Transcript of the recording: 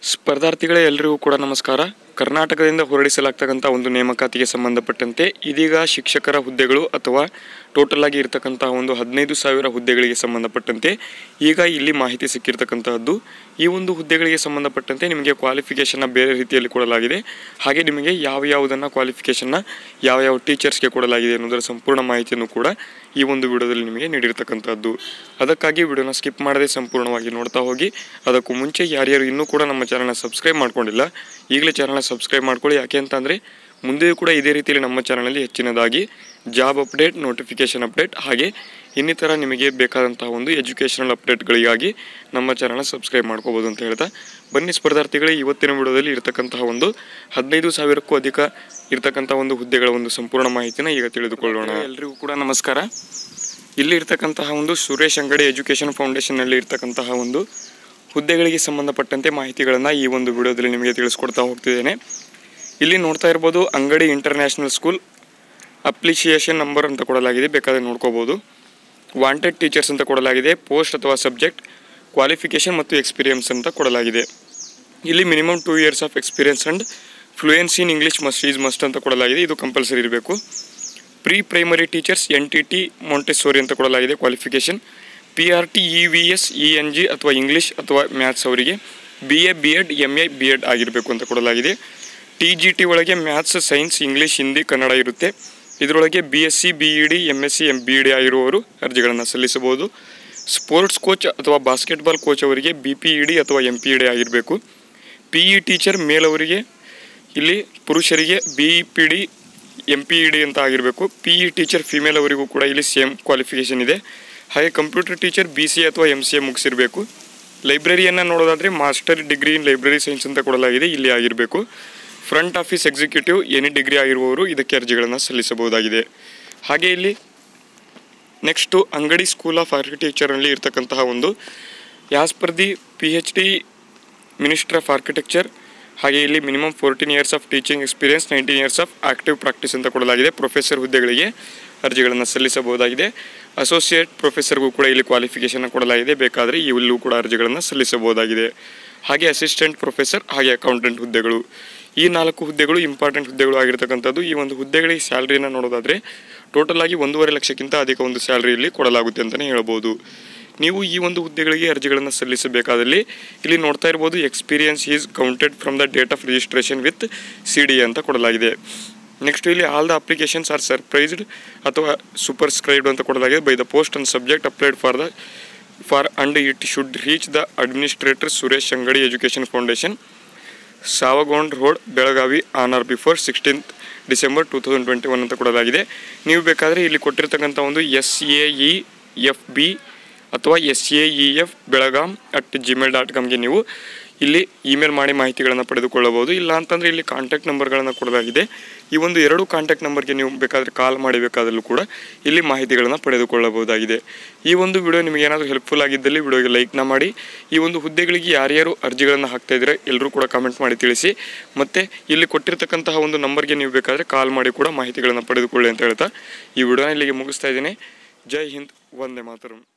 ಸ್ಪರ್ಧಾರ್ಥಿಗಳೇ ಎಲ್ಲರಿಗೂ ಕೂಡ ನಮಸ್ಕಾರ ಕರ್ನಾಟಕದಿಂದ ಹೊರಡಿಸಲಾಗ್ತಕ್ಕಂಥ ಒಂದು ನೇಮಕಾತಿಗೆ ಸಂಬಂಧಪಟ್ಟಂತೆ ಇದೀಗ ಶಿಕ್ಷಕರ ಹುದ್ದೆಗಳು ಅಥವಾ ಟೋಟಲ್ ಆಗಿ ಇರತಕ್ಕಂಥ ಒಂದು ಹದಿನೈದು ಸಾವಿರ ಹುದ್ದೆಗಳಿಗೆ ಸಂಬಂಧಪಟ್ಟಂತೆ ಈಗ ಇಲ್ಲಿ ಮಾಹಿತಿ ಸಿಕ್ಕಿರ್ತಕ್ಕಂತಹದ್ದು ಈ ಒಂದು ಹುದ್ದೆಗಳಿಗೆ ಸಂಬಂಧಪಟ್ಟಂತೆ ನಿಮಗೆ ಕ್ವಾಲಿಫಿಕೇಷನ್ನ ಬೇರೆ ರೀತಿಯಲ್ಲಿ ಕೊಡಲಾಗಿದೆ ಹಾಗೆ ನಿಮಗೆ ಯಾವ ಯಾವುದನ್ನು ಕ್ವಾಲಿಫಿಕೇಷನ್ನ ಯಾವ ಯಾವ ಟೀಚರ್ಸ್ಗೆ ಕೊಡಲಾಗಿದೆ ಅನ್ನೋದರ ಸಂಪೂರ್ಣ ಮಾಹಿತಿಯನ್ನು ಕೂಡ ಈ ಒಂದು ವಿಡಿಯೋದಲ್ಲಿ ನಿಮಗೆ ನೀಡಿರ್ತಕ್ಕಂಥದ್ದು ಅದಕ್ಕಾಗಿ ವಿಡಿಯೋನ ಸ್ಕಿಪ್ ಮಾಡದೆ ಸಂಪೂರ್ಣವಾಗಿ ನೋಡ್ತಾ ಹೋಗಿ ಅದಕ್ಕೂ ಮುಂಚೆ ಯಾರ್ಯಾರು ಇನ್ನೂ ಕೂಡ ನಮ್ಮ ಚಾನಲ್ನ ಸಬ್ಸ್ಕ್ರೈಬ್ ಮಾಡ್ಕೊಂಡಿಲ್ಲ ಈಗಲೇ ಚಾನಲ್ನ ಸಬ್ಸ್ಕ್ರೈಬ್ ಮಾಡ್ಕೊಳ್ಳಿ ಯಾಕೆ ಅಂತಂದರೆ ಮುಂದೆಯೂ ಕೂಡ ಇದೇ ರೀತಿಯಲ್ಲಿ ನಮ್ಮ ಚಾನಲಲ್ಲಿ ಹೆಚ್ಚಿನದಾಗಿ ಜಾಬ್ ಅಪ್ಡೇಟ್ ನೋಟಿಫಿಕೇಷನ್ ಅಪ್ಡೇಟ್ ಹಾಗೆ ಇನ್ನಿತರ ನಿಮಗೆ ಬೇಕಾದಂತಹ ಒಂದು ಎಜುಕೇಷನಲ್ ಅಪ್ಡೇಟ್ಗಳಿಗಾಗಿ ನಮ್ಮ ಚಾನಲ್ನ ಸಬ್ಸ್ಕ್ರೈಬ್ ಮಾಡ್ಕೋಬೋದು ಅಂತ ಹೇಳ್ತಾ ಬನ್ನಿ ಸ್ಪರ್ಧಾರ್ಥಿಗಳೇ ಇವತ್ತಿನ ವಿಡಿಯೋದಲ್ಲಿ ಇರತಕ್ಕಂತಹ ಒಂದು ಹದಿನೈದು ಸಾವಿರಕ್ಕೂ ಅಧಿಕ ಇರತಕ್ಕಂಥ ಒಂದು ಹುದ್ದೆಗಳ ಒಂದು ಸಂಪೂರ್ಣ ಮಾಹಿತಿನ ಈಗ ತಿಳಿದುಕೊಳ್ಳೋಣ ಎಲ್ರಿಗೂ ಕೂಡ ನಮಸ್ಕಾರ ಇಲ್ಲಿ ಇರ್ತಕ್ಕಂತಹ ಒಂದು ಸುರೇಶ್ ಅಂಗಡಿ ಎಜುಕೇಷನ್ ಫೌಂಡೇಶನ್ನಲ್ಲಿ ಇರ್ತಕ್ಕಂತಹ ಒಂದು ಹುದ್ದೆಗಳಿಗೆ ಸಂಬಂಧಪಟ್ಟಂತೆ ಮಾಹಿತಿಗಳನ್ನು ಈ ಒಂದು ವಿಡಿಯೋದಲ್ಲಿ ನಿಮಗೆ ತಿಳಿಸ್ಕೊಡ್ತಾ ಹೋಗ್ತಿದ್ದೇನೆ ಇಲ್ಲಿ ನೋಡ್ತಾ ಇರ್ಬೋದು ಅಂಗಡಿ ಇಂಟರ್ನ್ಯಾಷನಲ್ ಸ್ಕೂಲ್ ಅಪ್ಲಿಸಿಯೇಷನ್ ನಂಬರ್ ಅಂತ ಕೊಡಲಾಗಿದೆ ಬೇಕಾದರೆ ನೋಡ್ಕೋಬೋದು ವಾಂಟೆಡ್ ಟೀಚರ್ಸ್ ಅಂತ ಕೊಡಲಾಗಿದೆ ಪೋಸ್ಟ್ ಅಥವಾ ಸಬ್ಜೆಕ್ಟ್ ಕ್ವಾಲಿಫಿಕೇಷನ್ ಮತ್ತು ಎಕ್ಸ್ಪೀರಿಯನ್ಸ್ ಅಂತ ಕೊಡಲಾಗಿದೆ ಇಲ್ಲಿ minimum two years of experience and fluency in English must is must ಅಂತ ಕೊಡಲಾಗಿದೆ ಇದು ಕಂಪಲ್ಸರಿ ಇರಬೇಕು pre primary teachers N T T Montessori ಅಂತ ಕೊಡಲಾಗಿದೆ qualification P R T E V S E N G ಅಥವಾ ಇಂಗ್ಲೀಷ್ ಅಥವಾ maths ಅವರಿಗೆ B A B Ed M A B Ed ಆಗಿರಬೇಕು ಅಂತ ಕೊಡಲಾಗಿದೆ ಟಿ ಜಿ ಟಿ ಒಳಗೆ maths science English Hindi Kannada ಇರುತ್ತೆ ಇದರೊಳಗೆ B S C B E D M S C M B E D ಆಗಿರುವವರು ಅರ್ಜಿಗಳನ್ನು ಸಲ್ಲಿಸಬಹುದು ಸ್ಪೋರ್ಟ್ಸ್ ಕೋಚ್ ಅಥವಾ ಬಾಸ್ಕೆಟ್ಬಾಲ್ ಕೋಚ್ ಅವರಿಗೆ ಬಿ ಪಿ ಇ ಡಿ ಅಥವಾ ಎಮ್ ಪಿ ಇ ಡಿ ಆಗಿರಬೇಕು ಪಿ ಇ ಟೀಚರ್ ಮೇಲವರಿಗೆ ಇಲ್ಲಿ ಪುರುಷರಿಗೆ B P D M P E D ಅಂತ ಆಗಿರಬೇಕು ಪಿ ಇ ಟೀಚರ್ ಫಿಮೇಲ್ ಅವರಿಗೂ ಕೂಡ ಇಲ್ಲಿ ಸೇಮ್ ಕ್ವಾಲಿಫಿಕೇಷನ್ ಇದೆ ಹಾಗೆ ಕಂಪ್ಯೂಟರ್ ಟೀಚರ್ ಬಿ ಸಿ ಅಥವಾ ಎಮ್ ಸಿ ಎ ಮುಗಿಸಿರಬೇಕು ಲೈಬ್ರರಿಯನ್ನು ನೋಡೋದಾದರೆ master degree in library science ಅಂತ ಕೊಡಲಾಗಿದೆ ಇಲ್ಲಿ ಆಗಿರಬೇಕು front office executive any degree ಆಗಿರುವವರು ಇದಕ್ಕೆ ಅರ್ಜಿಗಳನ್ನು ಸಲ್ಲಿಸಬಹುದಾಗಿದೆ ಹಾಗೆ ಇಲ್ಲಿ ನೆಕ್ಸ್ಟು ಅಂಗಡಿ ಸ್ಕೂಲ್ ಆಫ್ ಆರ್ಕಿಟೆಕ್ಚರಲ್ಲಿ ಇರ್ತಕ್ಕಂತಹ ಒಂದು as per the P H D minister of architecture ಹಾಗೆ ಇಲ್ಲಿ minimum fourteen years of teaching experience nineteen years of active practice ಅಂತ ಕೊಡಲಾಗಿದೆ ಪ್ರೊಫೆಸರ್ ಹುದ್ದೆಗಳಿಗೆ ಅರ್ಜಿಗಳನ್ನು ಸಲ್ಲಿಸಬಹುದಾಗಿದೆ ಅಸೋಸಿಯೇಟ್ ಪ್ರೊಫೆಸರ್ಗೂ ಕೂಡ ಇಲ್ಲಿ ಕ್ವಾಲಿಫಿಕೇಷನ್ ಕೊಡಲಾಗಿದೆ ಬೇಕಾದರೆ ಇಲ್ಲೂ ಕೂಡ ಅರ್ಜಿಗಳನ್ನು ಸಲ್ಲಿಸಬಹುದಾಗಿದೆ ಹಾಗೆ ಅಸಿಸ್ಟೆಂಟ್ ಪ್ರೊಫೆಸರ್ ಹಾಗೆ ಅಕೌಂಟೆಂಟ್ ಹುದ್ದೆಗಳು ಈ ನಾಲ್ಕು ಹುದ್ದೆಗಳು ಇಂಪಾರ್ಟೆಂಟ್ ಹುದ್ದೆಗಳು ಆಗಿರ್ತಕ್ಕಂಥದ್ದು ಈ ಒಂದು ಹುದ್ದೆಗಳಿಗೆ ಸ್ಯಾಲ್ರಿನ ನೋಡೋದಾದರೆ ಟೋಟಲ್ ಆಗಿ ಒಂದೂವರೆ ಲಕ್ಷಕ್ಕಿಂತ ಅಧಿಕ ಒಂದು ಸ್ಯಾಲ್ರಿಯಲ್ಲಿ ಕೊಡಲಾಗುತ್ತೆ ಅಂತಲೇ ಹೇಳ್ಬೋದು ನೀವು ಈ ಒಂದು ಹುದ್ದೆಗಳಿಗೆ ಅರ್ಜಿಗಳನ್ನು ಸಲ್ಲಿಸಬೇಕಾದಲ್ಲಿ ಇಲ್ಲಿ ನೋಡ್ತಾ ಇರ್ಬೋದು experience is counted from the date of registration with C D ಅಂತ ಕೊಡಲಾಗಿದೆ ನೆಕ್ಸ್ಟ್ ಇಲ್ಲಿ all the applications are surprised ಅಥವಾ ಸೂಪರ್ಸ್ಕ್ರೈಬ್ಡ್ ಅಂತ ಕೊಡಲಾಗಿದೆ by the post and subject applied for the for and it should reach the administrator Suresh Angadi education foundation Savgaon road Belagavi on or before sixteenth December two thousand twenty one ಅಂತ ಕೊಡಲಾಗಿದೆ ನೀವು ಬೇಕಾದರೆ ಇಲ್ಲಿ ಕೊಟ್ಟಿರ್ತಕ್ಕಂಥ ಒಂದು S A E F B ಅಥವಾ S A E F Belgaum at Gmail dot ಕಾಮ್ಗೆ ನೀವು ಇಲ್ಲಿ ಇಮೇಲ್ ಮಾಡಿ ಮಾಹಿತಿಗಳನ್ನು ಪಡೆದುಕೊಳ್ಳಬಹುದು ಇಲ್ಲ ಅಂತಂದರೆ ಇಲ್ಲಿ ಕಾಂಟ್ಯಾಕ್ಟ್ ನಂಬರ್ಗಳನ್ನು ಕೊಡಲಾಗಿದೆ ಈ ಒಂದು ಎರಡು ಕಾಂಟ್ಯಾಕ್ಟ್ ನಂಬರ್ಗೆ ನೀವು ಬೇಕಾದರೆ ಕಾಲ್ ಮಾಡಬೇಕಾದಲ್ಲೂ ಕೂಡ ಇಲ್ಲಿ ಮಾಹಿತಿಗಳನ್ನು ಪಡೆದುಕೊಳ್ಳಬಹುದಾಗಿದೆ ಈ ಒಂದು ವಿಡಿಯೋ ನಿಮಗೆ ಏನಾದರೂ ಹೆಲ್ಪ್ಫುಲ್ ಆಗಿದ್ದಲ್ಲಿ ವಿಡಿಯೋಗೆ ಲೈಕ್ನ ಮಾಡಿ ಈ ಒಂದು ಹುದ್ದೆಗಳಿಗೆ ಯಾರ್ಯಾರು ಅರ್ಜಿಗಳನ್ನು ಹಾಕ್ತಾ ಇದ್ದಾರೆ ಎಲ್ಲರೂ ಕೂಡ ಕಾಮೆಂಟ್ ಮಾಡಿ ತಿಳಿಸಿ ಮತ್ತು ಇಲ್ಲಿ ಕೊಟ್ಟಿರ್ತಕ್ಕಂತಹ ಒಂದು ನಂಬರ್ಗೆ ನೀವು ಬೇಕಾದರೆ ಕಾಲ್ ಮಾಡಿ ಕೂಡ ಮಾಹಿತಿಗಳನ್ನು ಪಡೆದುಕೊಳ್ಳಿ ಅಂತ ಹೇಳ್ತಾ ಈ ವಿಡಿಯೋನ ಇಲ್ಲಿಗೆ ಮುಗಿಸ್ತಾ ಇದ್ದೀನಿ ಜೈ ಹಿಂದ್ ವಂದೇ ಮಾತರಂ